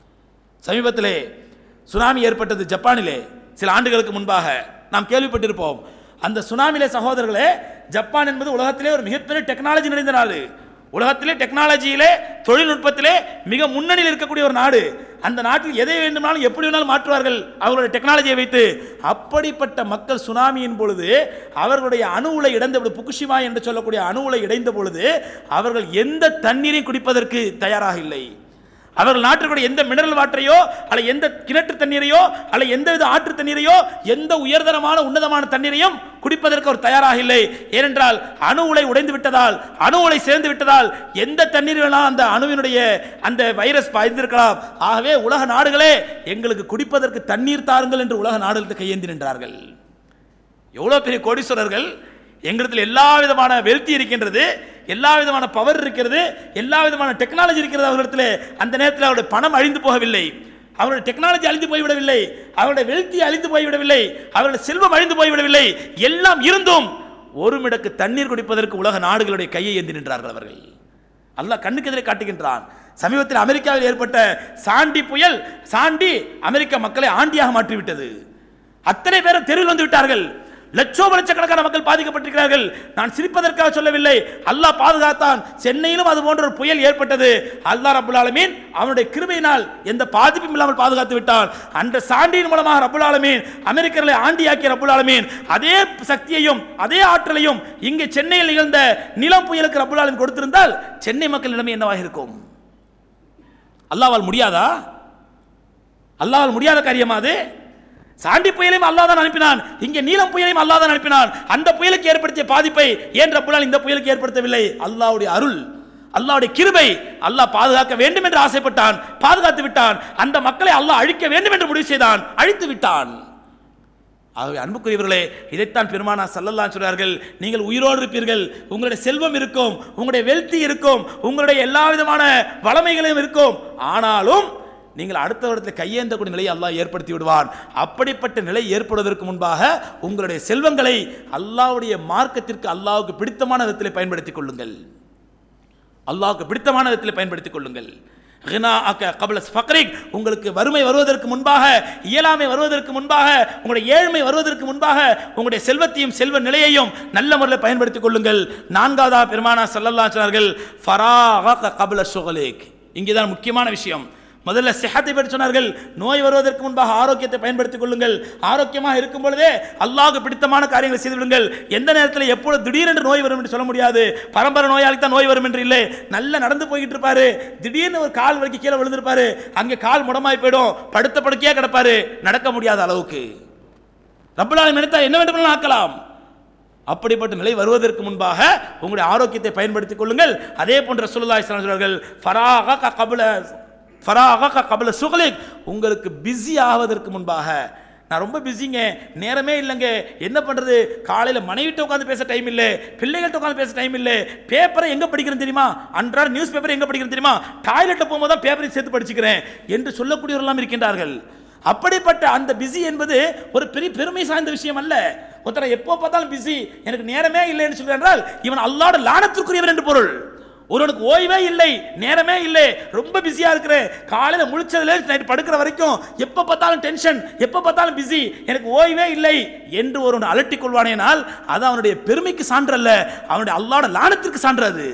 சமீபத்திலே சுனாமி ஏற்பட்டது ஜப்பானிலே சில ஆண்டுகளுக்கு முன்பாக நாம் கேள்விப்பட்டிருப்போம் அந்த சுனாமிலே சகோதரர்களே ஜப்பான் என்பது உலகத்திலே ஒரு மிகப்பெரிய டெக்னாலஜி நிறைந்த நாடு உலகத்திலே டெக்னாலஜியிலே தொழில்நுட்பத்திலே மிக முன்னணியில் இருக்கக்கூடிய ஒரு நாடு அந்த நாட்டில் எதை வேண்டுமானாலும் எப்படி வேணாலும் மாற்றுவார்கள் அவர்களுடைய டெக்னாலஜியை வைத்து அப்படிப்பட்ட மக்கள் சுனாமியின் பொழுது அவர்களுடைய அணு உலை இடைந்த பொழுது புக்குஷிமா என்று சொல்லக்கூடிய அணு உலை இடைந்த பொழுது அவர்கள் எந்த தண்ணீரையும் குடிப்பதற்கு தயாராக இல்லை அவர்கள் நாட்டிற்குடைய எந்த மினரல் வாட்டரையோ அல்ல எந்த கிணற்று தண்ணீரையோ அல்ல எந்தவித ஆற்று தண்ணீரையோ எந்த உயர்தரமான உன்னதமான தண்ணீரையும் குடிப்பதற்கு அவர் தயாராக இல்லை ஏனென்றால் அணு உலை உடைந்து விட்டதால் அணு உலை சேர்ந்து விட்டதால் எந்த தண்ணீர் வேணாலும் அந்த அணுவினுடைய அந்த வைரஸ் பாய்ந்திருக்கலாம் ஆகவே உலக நாடுகளே எங்களுக்கு குடிப்பதற்கு தண்ணீர் தாருங்கள் என்று உலக நாடுகளுக்கு கையேந்தி நின்றார்கள் எவ்வளோ பெரிய கோடீஸ்வரர்கள் எங்களிடத்தில் எல்லா விதமான வெல்த்தி இருக்கின்றது எல்லா விதமான பவர் இருக்கிறது எல்லா விதமான டெக்னாலஜி இருக்கிறது அவர்களிடத்தில் அந்த நேரத்தில் அவருடைய பணம் அழிந்து போகவில்லை அவருடைய டெக்னாலஜி அழிந்து போய்விடவில்லை அவருடைய வெல்த்தி அழிந்து போய்விடவில்லை அவருடைய செல்வம் அழிந்து போய்விடவில்லை எல்லாம் இருந்தும் ஒரு மிடக்கு தண்ணீர் குடிப்பதற்கு உலக நாடுகளுடைய கையை ஏந்தி நின்றார்கள் அவர்கள் அல்லாஹ் கண்ணுக்கு எதிரே காட்டுகின்றான் சமீபத்தில் அமெரிக்காவில் ஏற்பட்ட சாண்டி புயல் சாண்டி அமெரிக்க மக்களை ஆண்டியாக மாற்றிவிட்டது அத்தனை பேரும் தெருவில் வந்து விட்டார்கள் லட்சோப லட்சக்கணக்கான மக்கள் பாதிக்கப்பட்டிருக்கிறார்கள் நான் சிரிப்பதற்காக சொல்லவில்லை அல்லாஹ் பாதுகாத்தான் சென்னையிலும் அது போன்ற ஒரு புயல் ஏற்பட்டது அல்லாஹ் ரபுல் ஆலமீன் அவனுடைய கிருபையினால் எந்த பாதிப்பும் இல்லாமல் பாதுகாத்து விட்டான் அந்த சான்றின் மூலமாக ரபுல் ஆலமீன் அமெரிக்கர்களை ஆண்டியாக்கிய ரபுல் ஆலமீன் அதே சக்தியையும் அதே ஆற்றலையும் இங்கே சென்னையில் நிகழ்ந்த நிலம் புயலுக்கு ரபுல் ஆலமீன் கொடுத்திருந்தால் சென்னை மக்கள் நிலைமை என்னவாக இருக்கும் அல்லாவால் முடியாதா அல்லாவால் முடியாத காரியமா அது சாண்டி புயலையும் அல்லாஹ் தான் அனுப்பினான் இங்கே நீலம் புயலையும் அல்லாஹ் தான் அனுப்பினான் அந்த புயலுக்கு ஏற்படுத்திய பாதிப்பை ஏன் ரப்புலால் இந்த புயலுக்கு ஏற்படுத்தவில்லை அல்லாஹ்வுடைய அருள் அல்லாஹ்வுடைய கிருபை அல்லாஹ் பாதுகாக்க வேண்டும் என்று ஆசைப்பட்டான் பாதுகாத்து விட்டான் அந்த மக்களை அல்லாஹ் அழிக்க வேண்டும் என்று முடிவு செய்தான் அழித்து விட்டான் ஆகவே அன்புக்குரியவர்களே இதைத்தான் பெருமானா சல்லல்லாஹு சொல்றார்கள் நீங்கள் உயிரோடு இருப்பீர்கள் உங்களுடைய செல்வம் இருக்கும் உங்களுடைய வெல்த்தி இருக்கும் உங்களுடைய எல்லா விதமான வளமைகளும் இருக்கும் ஆனாலும் நீங்கள் அடுத்த வருடத்தில் கையேந்தக்கூடிய நிலையை அல்லாஹ் ஏற்படுத்தி விடுவான் அப்படிப்பட்ட நிலை ஏற்படுவதற்கு முன்பாக உங்களுடைய செல்வங்களை அல்லாஹ்வுடைய மார்க்கத்திற்கு அல்லாஹ்வுக்கு பிடித்தமான விதத்தில் பயன்படுத்திக் கொள்ளுங்கள் அல்லாஹ்வுக்கு பிடித்தமான விதத்தில் பயன்படுத்திக் கொள்ளுங்கள் கினாஅக கப்ல ஃபக்ரிக் உங்களுக்கு வறுமை வருவதற்கு முன்பாக இயலாமை வருவதற்கு முன்பாக உங்களுடைய ஏழ்மை வருவதற்கு முன்பாக உங்களுடைய செல்வத்தையும் செல்வ நிலையையும் நல்ல முறையில் பயன்படுத்திக் கொள்ளுங்கள் நான்காவதா பெருமானா ஸல்லல்லாஹு அலைஹி சொன்னார்கள் ஃபராக கப்ல ஷுகலிக் இங்கே தான் முக்கியமான விஷயம் முதல்ல சிஹத்தை பற்றி சொன்னார்கள் நோய் வருவதற்கு முன்பாக ஆரோக்கியத்தை பயன்படுத்திக் கொள்ளுங்கள் ஆரோக்கியமாக இருக்கும் பொழுதே அல்லாஹ்வுக்கு பிடித்தமான காரியங்களை செய்து விடுங்கள் எந்த நேரத்தில் எப்பொழுது திடீரென்று நோய் வரும் என்று சொல்ல முடியாது பரம்பரை நோயாளிக்கு தான் நோய் வரும் என்று இல்லை நல்லா நடந்து போய்கிட்டு இருப்பாரு திடீர்னு ஒரு கால் வலிக்கு கீழே விழுந்திருப்பாரு அங்கே கால் முடமாய் போயிடும் படுத்த படுக்கையா கிடப்பாரு நடக்க முடியாத அளவுக்கு ரப்பலால் நினைத்தா என்ன வேண்டுமானாலும் ஆக்கலாம் அப்படிப்பட்ட நிலை வருவதற்கு முன்பாக உங்களுடைய ஆரோக்கியத்தை பயன்படுத்திக் கொள்ளுங்கள் அதே போன்ற சுல்லா இஸ்லாம் சொல்வார்கள் ஃபராக கபல ஃபராக கபல சுகலிக் உங்களுக்கு பிஸி ஆவதற்கு முன்பாக நான் ரொம்ப பிஸிங்க நேரமே இல்லைங்க என்ன பண்ணுறது காலையில் மனைவிட்ட உட்காந்து பேச டைம் இல்லை பிள்ளைகள்கிட்ட உட்காந்து பேச டைம் இல்லை பேப்பரை எங்கே படிக்கிறேன் தெரியுமா அன்றாட நியூஸ் பேப்பரை எங்கே படிக்கிறேன் தெரியுமா டாய்லெட்டில் போகும்போது தான் பேப்பரை சேர்த்து படிச்சுக்கிறேன் என்று சொல்லக்கூடியவரெல்லாம் இருக்கின்றார்கள் அப்படிப்பட்ட அந்த பிஸி என்பது ஒரு பெரிய பெருமை சார்ந்த விஷயம் அல்ல ஒருத்தரை எப்போ பார்த்தாலும் பிஸி எனக்கு நேரமே இல்லைன்னு சொல்கிறால் இவன் அல்லாட லானத்திற்குரியவன் என்று பொருள் ஒருவனுக்கு ஓய்வே இல்லை நேரமே இல்லை ரொம்ப பிஸியா இருக்கிறேன் காலையில முழிச்சதுல நைட் படுக்கிற வரைக்கும் எப்ப பார்த்தாலும் டென்ஷன் எப்ப பார்த்தாலும் பிஸி எனக்கு ஓய்வே இல்லை என்று ஒருவன் அலட்டிக் கொள்வானேனால் அது அவனுடைய பெருமைக்கு சான்றல்ல அவனுடைய அல்லாட லானத்திற்கு சான்றது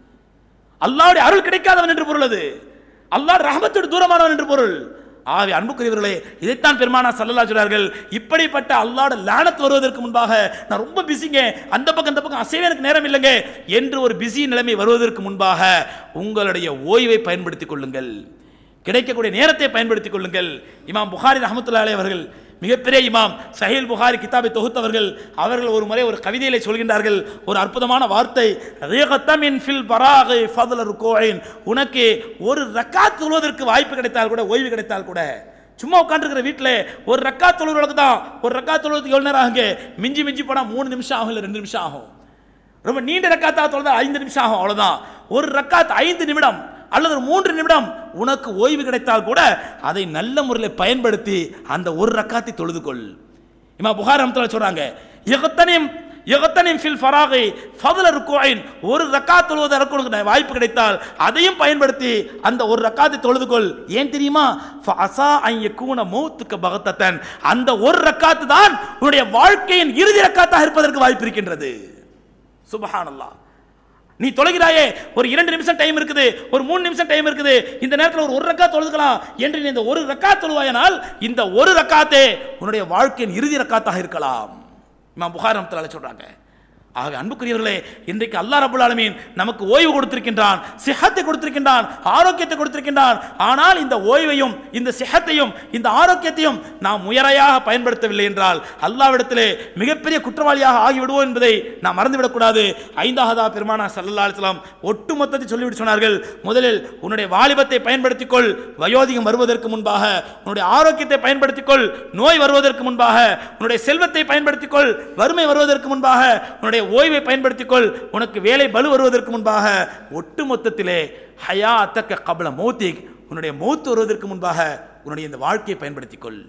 அல்லாவுடைய அருள் கிடைக்காதவன் என்று பொருள் அது அல்லாஹ் ரஹமத்தோடு தூரமானவன் என்று பொருள் ஆகவே அன்புக்குரியவர்களே இதைத்தான் பெருமானா சல்லல்லா சொல்றார்கள் இப்படிப்பட்ட அல்லாட லானத் வருவதற்கு முன்பாக நான் ரொம்ப பிஸிங்க அந்த பக்கம் இந்த பக்கம் அசைவே எனக்கு நேரம் இல்லைங்க என்று ஒரு பிஸி நிலைமை வருவதற்கு முன்பாக உங்களுடைய ஓய்வை பயன்படுத்திக் கொள்ளுங்கள் கிடைக்கக்கூடிய நேரத்தை பயன்படுத்திக் கொள்ளுங்கள் இமாம் புகாரி ரஹமத்துல்லா அலை அவர்கள் மிகப்பெரிய இமாம் சஹீல் புகாரி கிதாபை தொகுத்தவர்கள் அவர்கள் ஒரு முறை ஒரு கவிதையில சொல்கின்றார்கள் ஒரு அற்புதமான வார்த்தை ரீகத்தமின் ஃபில் பராகை ஃபதுல ருக்கோயின் உனக்கு ஒரு ரக்காத் தொழுவதற்கு வாய்ப்பு கிடைத்தால் கூட ஓய்வு கிடைத்தால் கூட சும்மா உட்காந்துருக்கிற வீட்டில் ஒரு ரக்கா தொழுவதற்கு தான் ஒரு ரக்கா தொழுவதுக்கு எவ்வளோ நேரம் ஆகுங்க மிஞ்சி மிஞ்சி போனால் மூணு நிமிஷம் ஆகும் இல்லை ரெண்டு நிமிஷம் ஆகும் ரொம்ப நீண்ட ரக்காத்தா தொழுதா ஐந்து நிமிஷம் ஆகும் அவ்வளவுதான் ஒரு ரக்காத் ஐந்து நிமிடம் அல்லது ஒரு மூன்று நிமிடம் உனக்கு ஓய்வு கிடைத்தால் கூட அதை நல்ல முறையில் பயன்படுத்தி அந்த ஒரு ரக்காத்தை தொழுது கொள் இமா புகார் அம்தல சொல்றாங்க எகத்தனையும் எகத்தனையும் ஃபில் ஃபராகை ஃபதுல ருக்கோயின் ஒரு ரக்காத் தொழுவதற்கு உனக்கு வாய்ப்பு கிடைத்தால் அதையும் பயன்படுத்தி அந்த ஒரு ரக்காத்தை தொழுது கொள் ஏன் தெரியுமா ஃபஅசா அன் யகூன மௌத்துக்க பகத்தத்தன் அந்த ஒரு ரக்காத்து தான் உன்னுடைய வாழ்க்கையின் இறுதி ரக்காத்தாக இருப்பதற்கு வாய்ப்பு இருக்கின்றது சுபஹானல்லாஹ் நீ தொலைகிறாயே ஒரு இரண்டு நிமிஷம் டைம் இருக்குது ஒரு மூணு நிமிஷம் டைம் இருக்குது இந்த நேரத்தில் ஒரு ஒரு ரக்கா தொழுதுக்கலாம் என்று நீ இந்த ஒரு ரக்கா தொழுவாயனால் இந்த ஒரு ரக்காத்தே உன்னுடைய வாழ்க்கையின் இறுதி ரக்காத்தாக இருக்கலாம் இமாம் புகார் ரஹ்மத்துல்லாஹி அலைஹி சொல்றாங்க ஆக அன்புக்குரியவர்களே இன்றைக்கு அல்லாஹ் ரபுல் ஆலமீன் நமக்கு ஓய்வு கொடுத்திருக்கின்றான் சிஹத்தை கொடுத்திருக்கின்றான் ஆரோக்கியத்தை கொடுத்திருக்கின்றான் ஆனால் இந்த ஓய்வையும் இந்த சிஹத்தையும் இந்த ஆரோக்கியத்தையும் நாம் முயறையாக பயன்படுத்தவில்லை என்றால் அல்லாவிடத்திலே மிகப்பெரிய குற்றவாளியாக ஆகிவிடுவோம் என்பதை நாம் மறந்துவிடக்கூடாது ஐந்தாவதா பெருமானா சல்லல்லா அலிஸ்லாம் ஒட்டு மொத்தத்தை சொல்லிவிட்டு சொன்னார்கள் முதலில் உன்னுடைய வாலிபத்தை பயன்படுத்திக் கொள் வயோதிகம் வருவதற்கு முன்பாக உன்னுடைய ஆரோக்கியத்தை பயன்படுத்திக் கொள் நோய் வருவதற்கு முன்பாக உன்னுடைய செல்வத்தை பயன்படுத்திக் கொள் வறுமை வருவதற்கு முன்பாக உன்னுடைய ஓய்வை பயன்படுத்திக் கொள் உனக்கு வேலை பலு வருவதற்கு முன்பாக ஒட்டு மொத்தத்திலே ஹயா அத்தக்க கபல மௌத்திக் உன்னுடைய மௌத்து வருவதற்கு முன்பாக உன்னுடைய இந்த வாழ்க்கையை பயன்படுத்திக் கொள்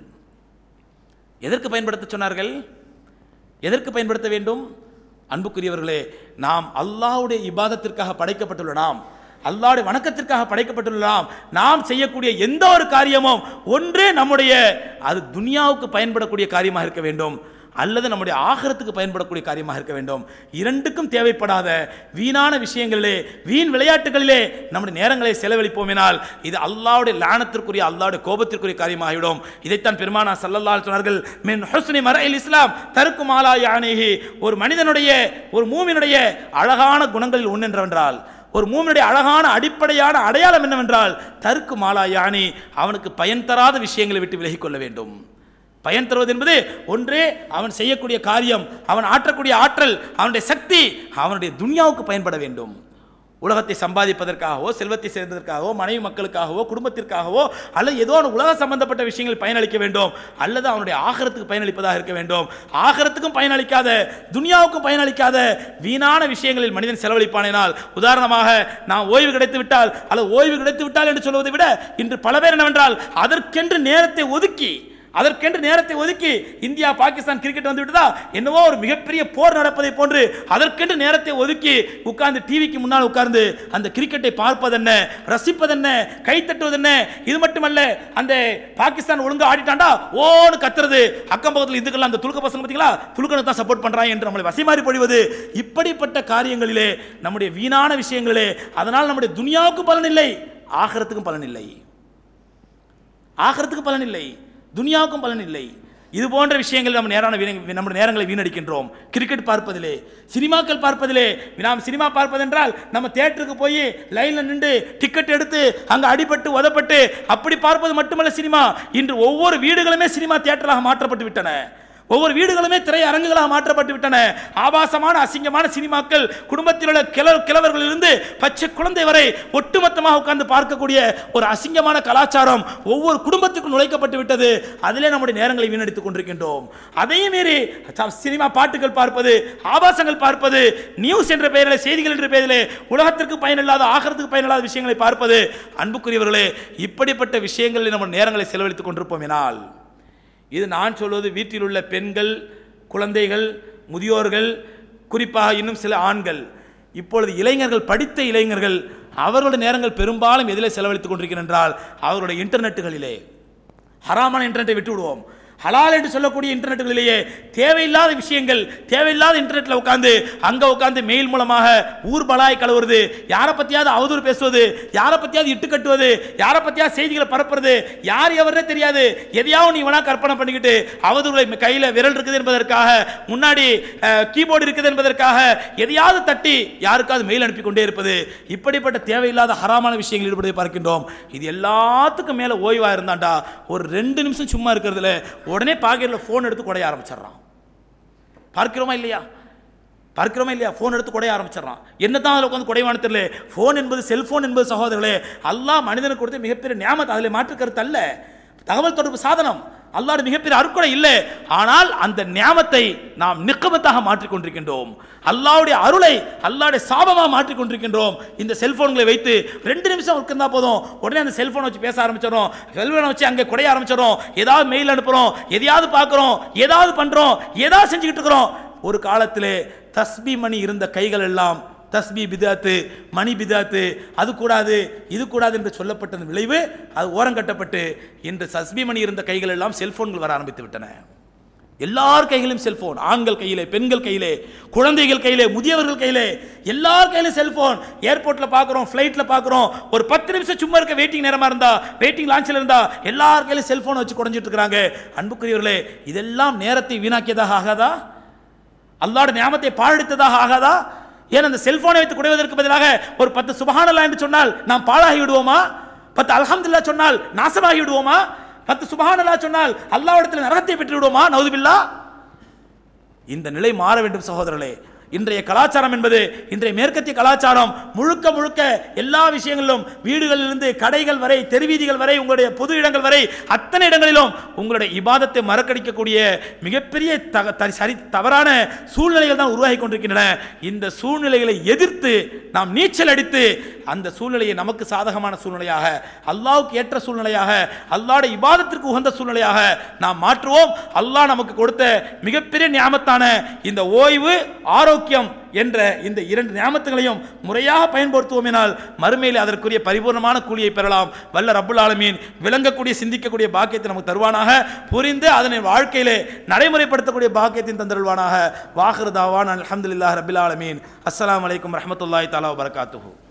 எதற்கு பயன்படுத்த சொன்னார்கள் எதற்கு பயன்படுத்த வேண்டும் அன்புக்குரியவர்களே நாம் அல்லாஹ்வுடைய இபாதத்திற்காக படைக்கப்பட்டுள்ள நாம் அல்லாஹ்வுடைய வணக்கத்திற்காக படைக்கப்பட்டுள்ள நாம் நாம் செய்யக்கூடிய எந்த ஒரு காரியமும் ஒன்று நம்முடைய அது துனியாவுக்கு பயன்படக்கூடிய காரியமாக இருக்க வேண்டும் அல்லது நம்முடைய ஆகரத்துக்கு பயன்படக்கூடிய காரியமாக இருக்க வேண்டும் இரண்டுக்கும் தேவைப்படாத வீணான விஷயங்களிலே வீண் விளையாட்டுகளிலே நம்முடைய நேரங்களை செலவழிப்போமினால் இது அல்லாவுடைய லானத்திற்குரிய அல்லாவுடைய கோபத்திற்குரிய காரியமாகிவிடும் இதைத்தான் பெருமானா சல்லல்லாஹு சொன்னார்கள் மின் ஹுஸ்னி மரஇல் இஸ்லாம் தருக்கு மாலா யானேஹி ஒரு மனிதனுடைய ஒரு மூமினுடைய அழகான குணங்களில் ஒன்று என்னவென்றால் ஒரு மூமினுடைய அழகான அடிப்படையான அடையாளம் என்னவென்றால் தருக்கு மாலா யானி அவனுக்கு பயன் தராத விஷயங்களை விட்டு விலகிக் கொள்ள வேண்டும் பயன் தருவது என்பது ஒன்று அவன் செய்யக்கூடிய காரியம் அவன் ஆற்றக்கூடிய ஆற்றல் அவனுடைய சக்தி அவனுடைய துன்யாவுக்கு பயன்பட வேண்டும் உலகத்தை சம்பாதிப்பதற்காகவோ செல்வத்தை சேர்ந்ததற்காகவோ மனைவி மக்களுக்காகவோ குடும்பத்திற்காகவோ அல்லது ஏதோ ஒரு உலக சம்பந்தப்பட்ட விஷயங்கள் பயனளிக்க வேண்டும் அல்லது அவனுடைய ஆகரத்துக்கு பயனளிப்பதாக இருக்க வேண்டும் ஆகரத்துக்கும் பயனளிக்காத துனியாவுக்கும் பயனளிக்காத வீணான விஷயங்களில் மனிதன் செலவழிப்பானால் உதாரணமாக நான் ஓய்வு கிடைத்து விட்டால் அல்லது ஓய்வு கிடைத்து விட்டால் என்று சொல்வதை விட இன்று பல பேர் என்னவென்றால் அதற்கென்று நேரத்தை ஒதுக்கி அதற்கென்று நேரத்தை ஒதுக்கி இந்தியா பாகிஸ்தான் கிரிக்கெட் வந்து விட்டதா என்னவோ ஒரு மிகப்பெரிய போர் நடப்பதை போன்று அதற்கென்று நேரத்தை ஒதுக்கி உட்கார்ந்து டிவிக்கு முன்னால் உட்கார்ந்து அந்த கிரிக்கெட்டை பார்ப்பதென்ன ரசிப்பதென்ன கை தட்டுவதென்ன இது மட்டுமல்ல அந்த பாகிஸ்தான் ஒழுங்கா ஆடிட்டாண்டா ஓன்னு கத்துறது அக்கம் பக்கத்தில் இதுக்கெல்லாம் அந்த துலுக்க பசங்க பார்த்தீங்களா துலுக்கனுக்கு தான் சப்போர்ட் பண்றாங்க என்று நம்மளை வசைமாறி பொழிவது இப்படிப்பட்ட காரியங்களிலே நம்முடைய வீணான விஷயங்களிலே அதனால் நம்முடைய துனியாவுக்கும் பலன் இல்லை ஆகரத்துக்கும் பலன் இல்லை ஆகரத்துக்கு பலன் இல்லை துனியாவுக்கும் பலன் இல்லை இது போன்ற விஷயங்கள் நம்ம நேரான வீண- நம்முடைய நேரங்களை வீணடிக்கின்றோம் கிரிக்கெட் பார்ப்பதிலே சினிமாக்கள் பார்ப்பதிலே நாம் சினிமா பார்ப்பதென்றால் நம்ம தியேட்டருக்கு போய் லைனில் நின்று டிக்கெட் எடுத்து அங்கே அடிபட்டு உதப்பட்டு அப்படி பார்ப்பது மட்டுமல்ல சினிமா இன்று ஒவ்வொரு வீடுகளுமே சினிமா தியேட்டராக மாற்றப்பட்டு விட்டன ஒவ்வொரு வீடுகளுமே திரையரங்குகளாக மாற்றப்பட்டு விட்டன ஆபாசமான அசிங்கமான சினிமாக்கள் குடும்பத்தில் உள்ள கிள கிழவர்களிலிருந்து பச்சை குழந்தை வரை ஒட்டுமொத்தமாக உட்கார்ந்து பார்க்கக்கூடிய ஒரு அசிங்கமான கலாச்சாரம் ஒவ்வொரு குடும்பத்துக்கும் நுழைக்கப்பட்டு விட்டது அதிலே நம்முடைய நேரங்களை வீணடித்துக் கொண்டிருக்கின்றோம் அதையும் மீறி ச- சினிமா பாட்டுகள் பார்ப்பது ஆபாசங்கள் பார்ப்பது நியூஸ் என்ற பெயரில் செய்திகள் என்ற பெயரிலே உலகத்திற்கு பயனில்லாத ஆகிறதுக்கு பயனில்லாத விஷயங்களை பார்ப்பது அன்புக்குரியவர்களே இப்படிப்பட்ட விஷயங்களில் நம்ம நேரங்களை செலவழித்துக் கொண்டிருப்போம் எனால் இது நான் சொல்வது வீட்டில் உள்ள பெண்கள் குழந்தைகள் முதியோர்கள் குறிப்பாக இன்னும் சில ஆண்கள் இப்பொழுது இளைஞர்கள் படித்த இளைஞர்கள் அவர்களுடைய நேரங்கள் பெரும்பாலும் எதிலே செலவழித்துக் கொண்டிருக்கிறேன் என்றால் அவர்களுடைய இன்டர்நெட்டுகளிலே ஹராமான இன்டர்நெட்டை விட்டு விடுவோம் ஹலால் என்று சொல்லக்கூடிய இன்டர்நெட்டுகளிலேயே தேவையில்லாத விஷயங்கள் தேவையில்லாத இன்டர்நெட்டில் உட்காந்து அங்கே உட்காந்து மெயில் மூலமாக ஊர் பலாய் கழுவுறது யாரை பற்றியாவது அவதூறு பேசுவது யாரை பற்றியாவது இட்டு கட்டுவது யாரை பற்றியாவது செய்திகளை பரப்புறது யார் எவரே தெரியாது எதையாவது நீ வேணா கற்பனை பண்ணிக்கிட்டு அவதூறுகளை கையில் விரல் இருக்குது என்பதற்காக முன்னாடி கீபோர்டு இருக்குது என்பதற்காக எதையாவது தட்டி யாருக்காவது மெயில் அனுப்பி கொண்டே இருப்பது இப்படிப்பட்ட தேவையில்லாத ஹராமான விஷயங்கள் ஈடுபடுவதை பார்க்கின்றோம் இது எல்லாத்துக்கும் மேலே ஓய்வாக இருந்தாண்டா ஒரு ரெண்டு நிமிஷம் சும்மா இருக்கிறதுல உடனே பாக்கெட்டில் ஃபோன் எடுத்து குடைய ஆரம்பிச்சிடுறான் பார்க்கிறோமா இல்லையா பார்க்கிறோமா இல்லையா ஃபோன் எடுத்து குடைய ஆரம்பிச்சிடறான் என்ன தான் அதில் உட்காந்து குடைவான தெரியல ஃபோன் என்பது செல்போன் என்பது சகோதரர்களே அல்லாஹ் மனிதனுக்கு கொடுத்த மிகப்பெரிய நியாமத் அதில் மாற்று கருத்து அல்ல தகவல் தொடர்பு சாதனம் அல்லாஹ் மிகப்பெரிய அருட்கொடை இல்லை ஆனால் அந்த நியாமத்தை நாம் நிக்கமத்தாக மாற்றிக் கொண்டிருக்கின்றோம் அல்லாஹ்வுடைய அருளை அல்லாஹ்வுடைய சாபமாக மாற்றிக் கொண்டிருக்கின்றோம் இந்த செல்போன்களை வைத்து ரெண்டு நிமிஷம் உட்கார்ந்தா போதும் உடனே அந்த செல்போனை வச்சு பேச ஆரம்பிச்சிடும் செல்போனை வச்சு அங்கே குடைய ஆரம்பிச்சிடும் ஏதாவது மெயில் அனுப்புறோம் எதையாவது பார்க்குறோம் ஏதாவது பண்றோம் ஏதாவது செஞ்சுக்கிட்டு இருக்கிறோம் ஒரு காலத்திலே தஸ்பி மணி இருந்த கைகள் எல்லாம் தஸ்பி பிதாத்து மணி பிதாத்து அது கூடாது இது கூடாது என்று சொல்லப்பட்ட அந்த விளைவு அது ஓரங்கட்டப்பட்டு இன்று தஸ்பி மணி இருந்த கைகள் எல்லாம் செல்போன்கள் வர ஆரம்பித்து விட்டன எல்லார் கையிலும் செல்போன் ஆண்கள் கையிலே பெண்கள் கையிலே குழந்தைகள் கையிலே முதியவர்கள் கையிலே எல்லார் கையிலும் செல்போன் ஏர்போர்ட்ல பார்க்குறோம் ஃப்ளைட்ல பார்க்குறோம் ஒரு பத்து நிமிஷம் சும்மா இருக்க வெயிட்டிங் நேரமா இருந்தா வெயிட்டிங் லான்ச்சில் இருந்தா எல்லார் கையிலும் செல்போன் வச்சு குறைஞ்சிட்டு இருக்கிறாங்க அன்புக்குரியவர்களே இதெல்லாம் நேரத்தை வீணாக்கியதாக ஆகாதா அல்லாட நியாமத்தை பாழடித்ததாக ஆகாதா ஏன் அந்த செல்போனை வைத்து குடைவதற்கு பதிலாக ஒரு பத்து சுபஹானல்லா என்று சொன்னால் நாம் பாழாகி விடுவோமா பத்து அல்ஹம்துல்லா சொன்னால் நாசமாகி விடுவோமா பத்து சுபஹானல்லா சொன்னால் அல்லாஹ்விடத்தில் நரகத்தை பெற்று விடுவோமா நவுதுபில்லா இந்த நிலை மாற வேண்டும் சகோதரர்களே இன்றைய கலாச்சாரம் என்பது இன்றைய மேற்கத்திய கலாச்சாரம் முழுக்க முழுக்க எல்லா விஷயங்களிலும் வீடுகளிலிருந்து கடைகள் வரை தெருவீதிகள் வரை உங்களுடைய பொது இடங்கள் வரை அத்தனை இடங்களிலும் உங்களுடைய இபாதத்தை மறக்கடிக்கக்கூடிய மிகப்பெரிய தக த- சரி தவறான சூழ்நிலைகள் தான் உருவாகி கொண்டிருக்கின்றன இந்த சூழ்நிலைகளை எதிர்த்து நாம் நீச்சல் அடித்து அந்த சூழ்நிலையை நமக்கு சாதகமான சூழ்நிலையாக அல்லாஹ்வுக்கு ஏற்ற சூழ்நிலையாக அல்லாஹ்வுடைய இபாதத்திற்கு உகந்த சூழ்நிலையாக நாம் மாற்றுவோம் அல்லாஹ் நமக்கு கொடுத்த மிகப்பெரிய ஞாபகத்தான இந்த ஓய்வு ஆரோக்கியம் ஆரோக்கியம் என்ற இந்த இரண்டு ஞாபகங்களையும் முறையாக பயன்படுத்துவோமெனால் மறுமையில் அதற்குரிய பரிபூர்ணமான கூலியை பெறலாம் வல்ல ரப்புல் ஆலமீன் விளங்கக்கூடிய சிந்திக்கக்கூடிய பாக்கியத்தை நமக்கு தருவானாக புரிந்து அதனை வாழ்க்கையிலே நடைமுறைப்படுத்தக்கூடிய பாக்கியத்தின் தந்தருள்வானாக வாஹிருதாவான் அல்ஹம்துலில்லாஹ் ரபில் ஆலமீன் அஸ்ஸலாமு அலைக்கும் ரஹமத்துல்லாஹி தஆலா வபரகாத்துஹு